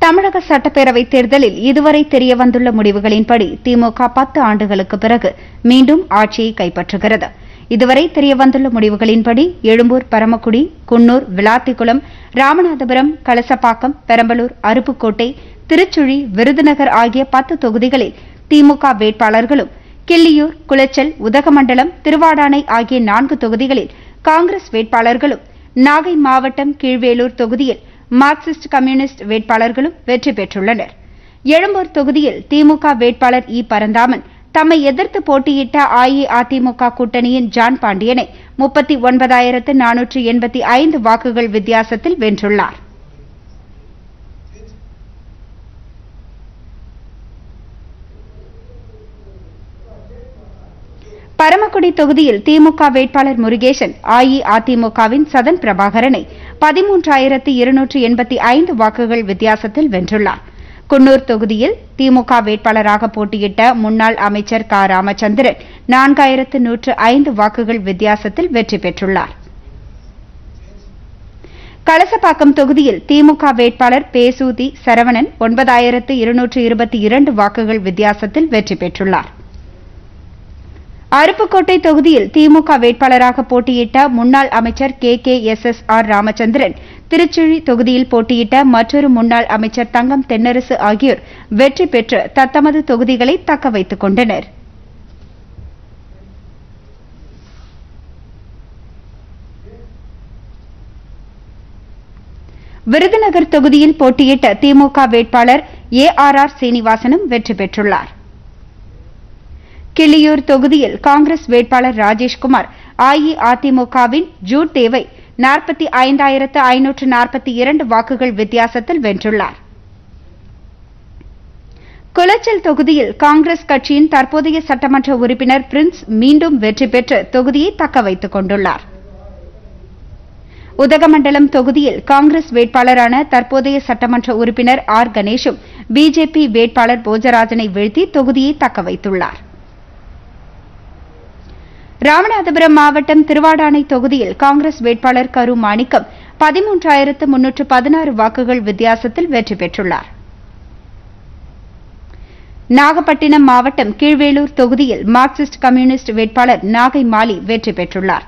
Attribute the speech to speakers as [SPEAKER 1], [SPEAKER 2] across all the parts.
[SPEAKER 1] தமிழக சட்டப்பேரவைத் தேர்தலில் இதுவரை தெரியவந்துள்ள முடிவுகளின்படி திமுக பத்து ஆண்டுகளுக்கு பிறகு மீண்டும் ஆட்சியை கைப்பற்றுகிறது இதுவரை தெரியவந்துள்ள முடிவுகளின்படி எழும்பூர் பரமக்குடி குன்னூர் விளாத்திக்குளம் ராமநாதபுரம் கலசப்பாக்கம் பெரம்பலூர் அருப்புக்கோட்டை திருச்சுழி விருதுநகர் ஆகிய பத்து தொகுதிகளில் திமுக வேட்பாளர்களும் கிள்ளியூர் குளச்சல் உதகமண்டலம் திருவாடானை ஆகிய நான்கு தொகுதிகளில் காங்கிரஸ் வேட்பாளர்களும் நாகை மாவட்டம் கீழ்வேலூர் தொகுதியில் மார்க்சிஸ்ட் கம்யூனிஸ்ட் வேட்பாளர்களும் வெற்றி பெற்றுள்ளனர் எழும்பூர் தொகுதியில் திமுக வேட்பாளர் இ பரந்தாமன் தம்மை எதிர்த்து போட்டியிட்ட அஇஅதிமுக கூட்டணியின் ஜான் பாண்டியனை முப்பத்தி ஒன்பதாயிரத்து நானூற்று எண்பத்தி ஐந்து வாக்குகள் வித்தியாசத்தில் வென்றுள்ளார் பரமக்குடி தொகுதியில் திமுக வேட்பாளர் முருகேசன் அஇஅதிமுகவின் சதன் பிரபாகரனை பதிமூன்றாயிரத்து இருநூற்று எண்பத்தி ஐந்து வாக்குகள் வித்தியாசத்தில் வென்றுள்ளார் குன்னூர் தொகுதியில் திமுக வேட்பாளராக போட்டியிட்ட முன்னாள் அமைச்சர் க ராமச்சந்திரன் நான்காயிரத்து நூற்று ஐந்து வாக்குகள் வித்தியாசத்தில் வெற்றி பெற்றுள்ளார் கலசப்பாக்கம் தொகுதியில் திமுக வேட்பாளர் பேசூதி சரவணன் ஒன்பதாயிரத்து இருநூற்று இருபத்தி இரண்டு வாக்குகள் வித்தியாசத்தில் வெற்றி பெற்றுள்ளார் அருப்புக்கோட்டை தொகுதியில் திமுக வேட்பாளராக போட்டியிட்ட முன்னாள் அமைச்சர் K K S S R Ramachandran Tiruchuzhi தொகுதியில் போட்டியிட்ட மற்றொரு முன்னாள் அமைச்சர் தங்கம் தென்னரசு ஆகியோர் வெற்றி பெற்று தத்தமது தொகுதிகளை தக்க வைத்துக் கொண்டனர் விருதுநகர் தொகுதியில் போட்டியிட்ட திமுக வேட்பாளர் ஏ ஆர் ஆர் சீனிவாசனும் வெற்றி பெற்றுள்ளார் கிள்ளியூர் தொகுதியில் காங்கிரஸ் வேட்பாளர் ராஜேஷ்குமார் அஇஅதிமுகவின் ஜூட் தேவை நாற்பத்தி ஐந்தாயிரத்து ஐநூற்று நாற்பத்தி இரண்டு வாக்குகள் வித்தியாசத்தில் வென்றுள்ளார் குளச்சல் தொகுதியில் காங்கிரஸ் கட்சியின் தற்போதைய சட்டமன்ற உறுப்பினர் பிரின்ஸ் மீண்டும் வெற்றி பெற்று தொகுதியை தக்க வைத்துக் கொண்டுள்ளார் உதகமண்டலம் தொகுதியில் காங்கிரஸ் வேட்பாளரான தற்போதைய சட்டமன்ற உறுப்பினர் ஆர் கணேஷும் பிஜேபி வேட்பாளர் போஜராஜனை வீழ்த்தி தொகுதியை தக்க வைத்துள்ளார் ராமநாதபுரம் மாவட்டம் திருவாடானை தொகுதியில் காங்கிரஸ் வேட்பாளர் கரு மாணிக்கம் பதிமூன்றாயிரத்து முன்னூற்று பதினாறு வாக்குகள் வித்தியாசத்தில் வெற்றி பெற்றுள்ளார் நாகப்பட்டினம் மாவட்டம் கீழ்வேலூர் தொகுதியில் மார்க்சிஸ்ட் கம்யூனிஸ்ட் வேட்பாளர் நாகை மாலி வெற்றி பெற்றுள்ளார்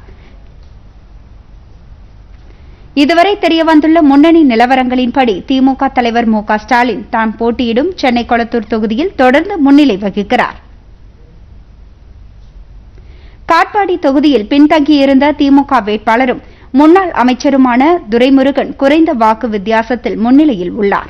[SPEAKER 1] இதுவரை தெரியவந்துள்ள முன்னணி நிலவரங்களின்படி திமுக தலைவர் மு க ஸ்டாலின் தாம் போட்டியிடும் சென்னை கொளத்தூர் தொகுதியில் தொடர்ந்து முன்னிலை வகிக்கிறார் காட்பாடி தொகுதியில் பின்தங்கியிருந்த திமுக வேட்பாளரும் முன்னாள் அமைச்சருமான துரைமுருகன் குறைந்த வாக்கு வித்தியாசத்தில் முன்னிலையில் உள்ளார்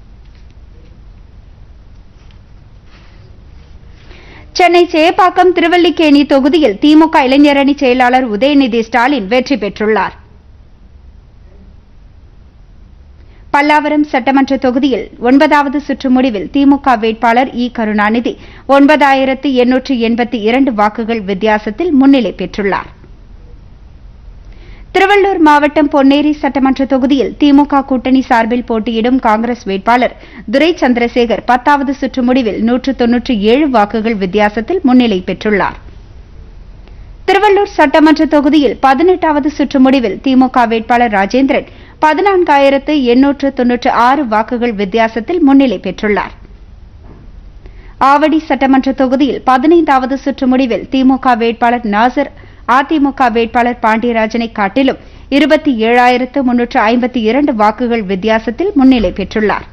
[SPEAKER 1] சென்னை சேப்பாக்கம் திருவல்லிக்கேணி தொகுதியில் திமுக இளைஞரணி செயலாளர் உதயநிதி ஸ்டாலின் வெற்றி பெற்றுள்ளார் பல்லாவரம் சட்டமன்ற தொகுதியில் ஒன்பதாவது சுற்று முடிவில் திமுக வேட்பாளர் இ கருணாநிதி ஒன்பதாயிரத்து எண்ணூற்று எண்பத்தி இரண்டு வாக்குகள் வித்தியாசத்தில் முன்னிலை பெற்றுள்ளார் திருவள்ளூர் மாவட்டம் பொன்னேரி சட்டமன்ற தொகுதியில் திமுக கூட்டணி சார்பில் போட்டியிடும் காங்கிரஸ் வேட்பாளர் துரை சந்திரசேகர் பத்தாவது சுற்று முடிவில் நூற்று தொன்னூற்றி ஏழு வாக்குகள் வித்தியாசத்தில் முன்னிலை பெற்றுள்ளார் திருவள்ளூர் சட்டமன்ற தொகுதியில் பதினெட்டாவது சுற்று முடிவில் திமுக வேட்பாளர் ராஜேந்திரன் பதினான்காயிரத்து எண்ணூற்று தொன்னூற்று ஆறு வாக்குகள் வித்தியாசத்தில் முன்னிலை பெற்றுள்ளார் ஆவடி சட்டமன்ற தொகுதியில் பதினைந்தாவது சுற்று முடிவில் திமுக வேட்பாளர் நாசர் அதிமுக வேட்பாளர் பாண்டியராஜனை காட்டிலும் இருபத்தி ஏழாயிரத்து முன்னூற்று ஐம்பத்தி இரண்டு வாக்குகள் வித்தியாசத்தில் முன்னிலை பெற்றுள்ளார்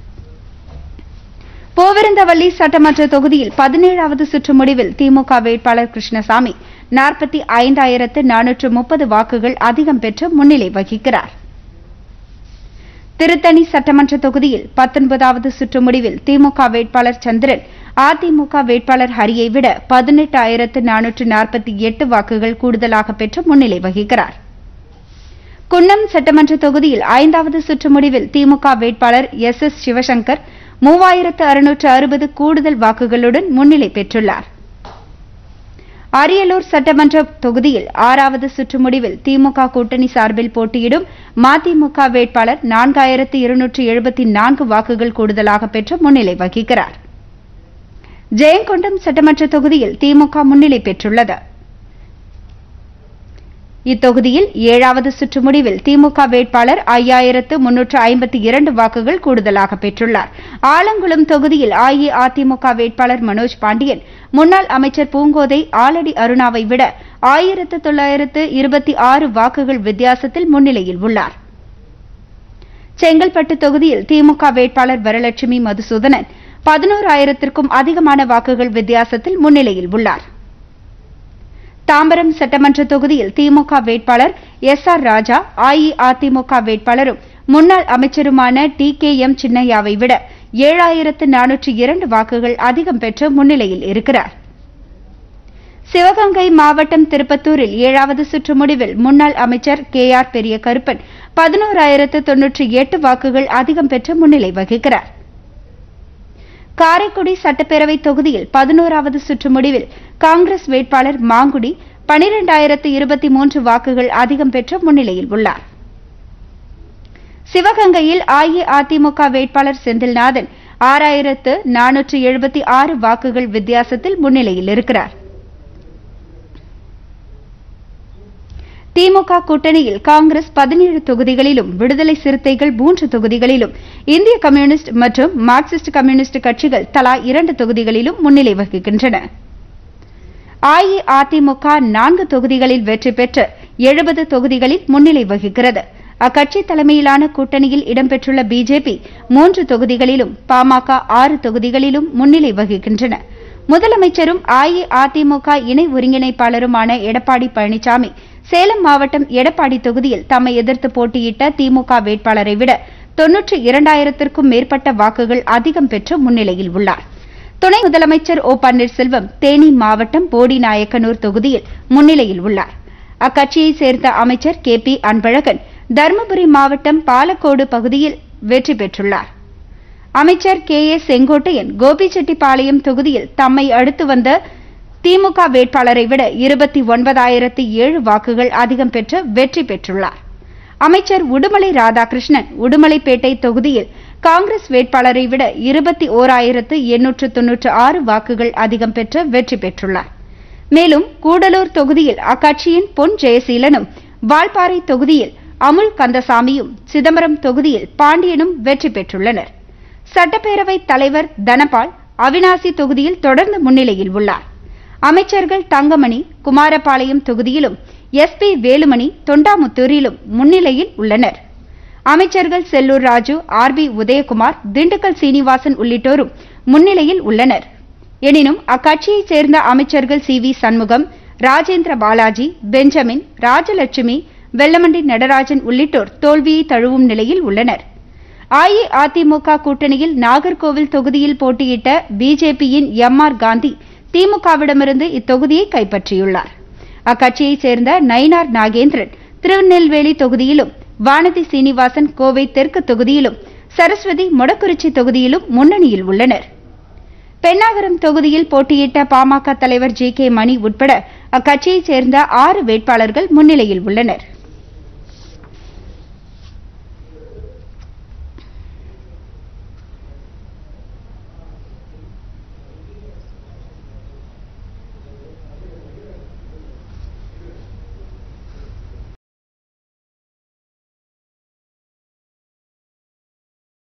[SPEAKER 1] போவிருந்தவல்லி சட்டமன்ற தொகுதியில் பதினேழாவது சுற்று முடிவில் திமுக வேட்பாளர் கிருஷ்ணசாமி நாற்பத்தி ஐந்தாயிரத்து நானூற்று முப்பது வாக்குகள் அதிகம் பெற்று முன்னிலை வகிக்கிறார் திருத்தணி சட்டமன்ற தொகுதியில் பத்தொன்பதாவது சுற்று முடிவில் திமுக வேட்பாளர் சந்திரன் அதிமுக வேட்பாளர் ஹரியை விட பதினெட்டு ஆயிரத்து நானூற்று நாற்பத்தி எட்டு வாக்குகள் கூடுதலாக பெற்று முன்னிலை வகிக்கிறார் குன்னம் சட்டமன்ற தொகுதியில் ஐந்தாவது சுற்று முடிவில் திமுக வேட்பாளர் எஸ் எஸ் சிவசங்கர் மூவாயிரத்து அறுநூற்று அறுபது கூடுதல் வாக்குகளுடன் முன்னிலை பெற்றுள்ளார் அரியலூர் சட்டமன்ற தொகுதியில் ஆறாவது சுற்று முடிவில் திமுக கூட்டணி சார்பில் போட்டியிடும் மதிமுக வேட்பாளர் நான்காயிரத்து இருநூற்று எழுபத்தி நான்கு வாக்குகள் கூடுதலாக பெற்று முன்னிலை வகிக்கிறார் ஜெயங்கொண்டம் சட்டமன்ற தொகுதியில் திமுக முன்னிலை பெற்றுள்ளது இத்தொகுதியில் ஏழாவது சுற்று முடிவில் திமுக வேட்பாளர் ஐயாயிரத்து முன்னூற்று ஐம்பத்தி இரண்டு வாக்குகள் கூடுதலாக பெற்றுள்ளார் ஆலங்குளம் தொகுதியில் அஇஅதிமுக வேட்பாளர் மனோஜ் பாண்டியன் முன்னாள் அமைச்சர் பூங்கோதை ஆலடி அருணாவை விட ஆயிரத்து தொள்ளாயிரத்து இருபத்தி ஆறு வாக்குகள் வித்தியாசத்தில் முன்னிலையில் உள்ளார் செங்கல்பட்டு தொகுதியில் திமுக வேட்பாளர் வரலட்சுமி மதுசூதனன் பதினோராயிரத்திற்கும் அதிகமான வாக்குகள் வித்தியாசத்தில் முன்னிலையில் உள்ளார் தாம்பரம் சட்டமன்ற தொகுதியில் திமுக வேட்பாளர் எஸ் ஆர் ராஜா அஇஅதிமுக வேட்பாளரும் முன்னாள் அமைச்சருமான டி கே எம் சின்னையாவை விட ஏழாயிரத்து நானூற்று இரண்டு வாக்குகள் அதிகம் பெற்று முன்னிலையில் இருக்கிறார் சிவகங்கை மாவட்டம் திருப்பத்தூரில் ஏழாவது சுற்று முடிவில் முன்னாள் அமைச்சர் கே ஆர் பெரிய கருப்பன் பதினோராயிரத்து தொன்னூற்றி எட்டு வாக்குகள் அதிகம் பெற்று முன்னிலை வகிக்கிறார் காரைக்குடி சட்டப்பேரவை தொகுதியில் பதினோராவது சுற்று முடிவில் காங்கிரஸ் வேட்பாளர் மாங்குடி பனிரெண்டாயிரத்து இருபத்தி மூன்று வாக்குகள் அதிகம் பெற்று முன்னிலையில் உள்ளார் சிவகங்கையில் அஇஅதிமுக வேட்பாளர் செந்தில்நாதன் ஆறாயிரத்து நானூற்று எழுபத்தி ஆறு வாக்குகள் வித்தியாசத்தில் முன்னிலையில் இருக்கிறார் திமுக கூட்டணியில் காங்கிரஸ் பதினேழு தொகுதிகளிலும் விடுதலை சிறுத்தைகள் மூன்று தொகுதிகளிலும் இந்திய கம்யூனிஸ்ட் மற்றும் மார்க்சிஸ்ட் கம்யூனிஸ்ட் கட்சிகள் தலா இரண்டு தொகுதிகளிலும் முன்னிலை வகிக்கின்றன அஇஅதிமுக நான்கு தொகுதிகளில் வெற்றி பெற்று எழுபது தொகுதிகளில் முன்னிலை வகிக்கிறது அக்கட்சி தலைமையிலான கூட்டணியில் இடம்பெற்றுள்ள பிஜேபி மூன்று தொகுதிகளிலும் பாமக ஆறு தொகுதிகளிலும் முன்னிலை வகிக்கின்றன முதலமைச்சரும் அஇஅதிமுக இணை ஒருங்கிணைப்பாளருமான எடப்பாடி பழனிசாமி சேலம் மாவட்டம் எடப்பாடி தொகுதியில் தம்மை எதிர்த்து போட்டியிட்ட திமுக வேட்பாளரை விட தொன்னூற்றி இரண்டாயிரத்திற்கும் மேற்பட்ட வாக்குகள் அதிகம் பெற்று முன்னிலையில் உள்ளார் துணை முதலமைச்சர் ஓ பன்னீர்செல்வம் தேனி மாவட்டம் போடிநாயக்கனூர் தொகுதியில் முன்னிலையில் உள்ளார் அக்கட்சியைச் சேர்ந்த அமைச்சர் கே பி அன்பழகன் தருமபுரி மாவட்டம் பாலக்கோடு பகுதியில் வெற்றி பெற்றுள்ளார் அமைச்சர் கே ஏ செங்கோட்டையன் கோபிச்செட்டிப்பாளையம் தொகுதியில் தம்மை அடுத்து வந்த திமுக வேட்பாளரை விட இருபத்தி ஒன்பதாயிரத்து ஏழு வாக்குகள் அதிகம் பெற்று வெற்றி பெற்றுள்ளார் அமைச்சர் உடுமலை ராதாகிருஷ்ணன் உடுமலைப்பேட்டை தொகுதியில் காங்கிரஸ் வேட்பாளரை விட இருபத்தி ஓராயிரத்து எண்ணூற்று தொன்னூற்று ஆறு வாக்குகள் அதிகம் பெற்று வெற்றி பெற்றுள்ளார் மேலும் கூடலூர் தொகுதியில் அக்கட்சியின் பொன் ஜெயசீலனும் வால்பாறை தொகுதியில் அமுல் கந்தசாமியும் சிதம்பரம் தொகுதியில் பாண்டியனும் வெற்றி பெற்றுள்ளனர் சட்டப்பேரவைத் தலைவர் தனபால் அவினாசி தொகுதியில் தொடர்ந்து முன்னிலையில் உள்ளார் அமைச்சர்கள் தங்கமணி குமாரபாளையம் தொகுதியிலும் எஸ் பி வேலுமணி தொண்டாமுத்தூரிலும் முன்னிலையில் உள்ளனர் அமைச்சர்கள் செல்லூர் ராஜு ஆர் பி உதயகுமார் திண்டுக்கல் சீனிவாசன் உள்ளிட்டோரும் முன்னிலையில் உள்ளனர் எனினும் அக்கட்சியைச் சேர்ந்த அமைச்சர்கள் சி வி சண்முகம் ராஜேந்திர பாலாஜி பெஞ்சமின் ராஜலட்சுமி வெல்லமண்டி நடராஜன் உள்ளிட்டோர் தோல்வியை தழுவும் நிலையில் உள்ளனர் அஇஅதிமுக கூட்டணியில் நாகர்கோவில் தொகுதியில் போட்டியிட்ட பிஜேபியின் எம் ஆர் காந்தி திமுகவிடமிருந்து இத்தொகுதியை கைப்பற்றியுள்ளார் அக்கட்சியைச் சேர்ந்த நயினார் நாகேந்திரன் திருநெல்வேலி தொகுதியிலும் வானதி சீனிவாசன் கோவை தெற்கு தொகுதியிலும் சரஸ்வதி மொடக்குறிச்சி தொகுதியிலும் முன்னணியில் உள்ளனர் பெண்ணாகரம் தொகுதியில் போட்டியிட்ட பாமக தலைவர் ஜி கே மணி உட்பட அக்கட்சியைச் சேர்ந்த ஆறு வேட்பாளர்கள் முன்னிலையில் உள்ளனர்